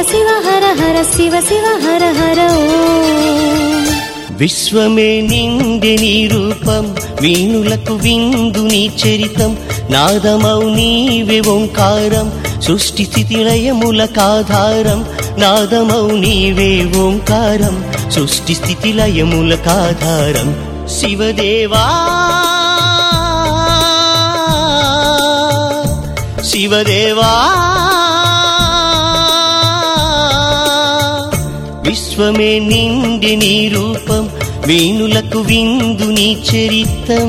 శివ హర హర శివ శివ హర హర ఓం విశ్వమే నిండి నీ రూపం వీణులకు విందు నీ చరితం నాదమౌ నీవే ఓంకారం సృష్టి స్థితి లయములకాధారం నాదమౌ నీవే ఓంకారం సృష్టి స్థితి లయములకాధారం శివదేవా శివదేవా విశ్వమే నిండి నీ రూపం వీణులకు విందు నీ చరితం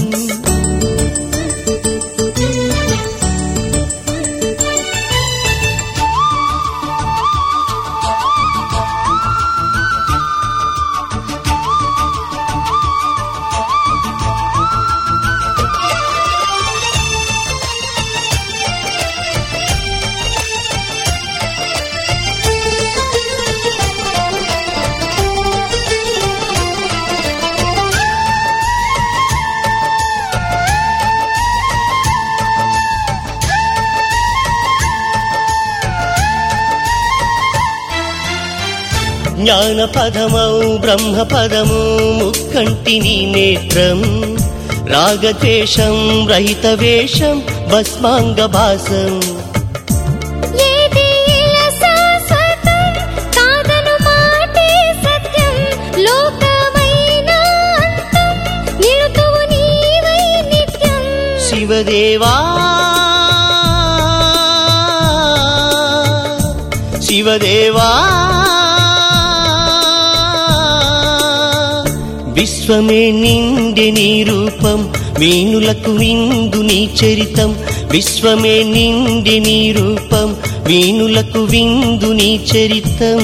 జ్ఞాన పదమౌ బ్రహ్మ పదము ముక్కంటి నీ నేత్రం రాగద్వేషం రహిత వేషం భస్మాంగ భాసం ఏది ఇలా శాశ్వతం కాదను మాటే సత్యం లోకమైన అంతం నిరుతువు నీవై నిత్యం శివదేవా శివదేవా విశ్వమే నిండి నీ రూపం వీణులకు విందు నీ చరితం విశ్వమే నిండి నీ రూపం వీణులకు విందు నీ చరితం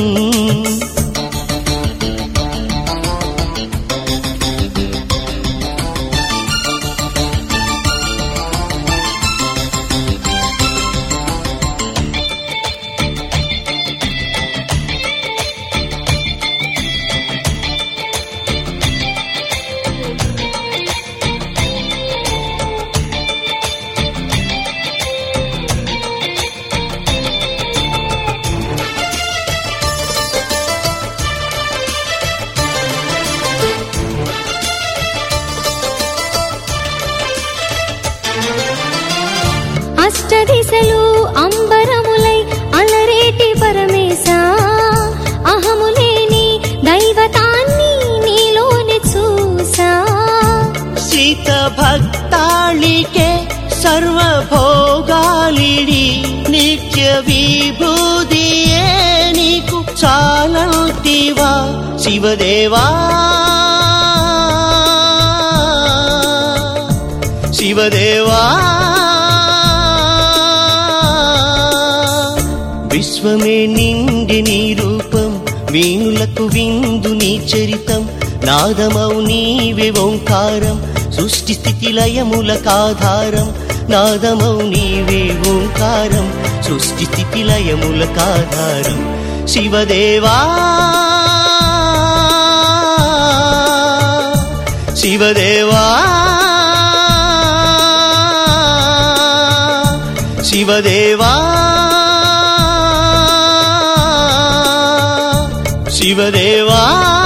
అష్టదిశలు అంబరములై అలరేటి పరమేశ అహములేని దైవతాన్ని నీలోనే చూసా సీత భక్తాళికే సర్వభోగాలిడి నిత్య విభూదియే నీకు చాలంటివా శివదేవా శివదేవా విశ్వమే నిండి నీ రూపం వీణులకు విందు నీ చరితం నాదమౌ నీవే ఓంకారం సృష్టి స్థితి లయములకాధారం నాదమౌ నీవే ఓంకారం సృష్టి స్థితి లయములకాధారం శివదేవా శివదేవా శివదేవా శివదేవా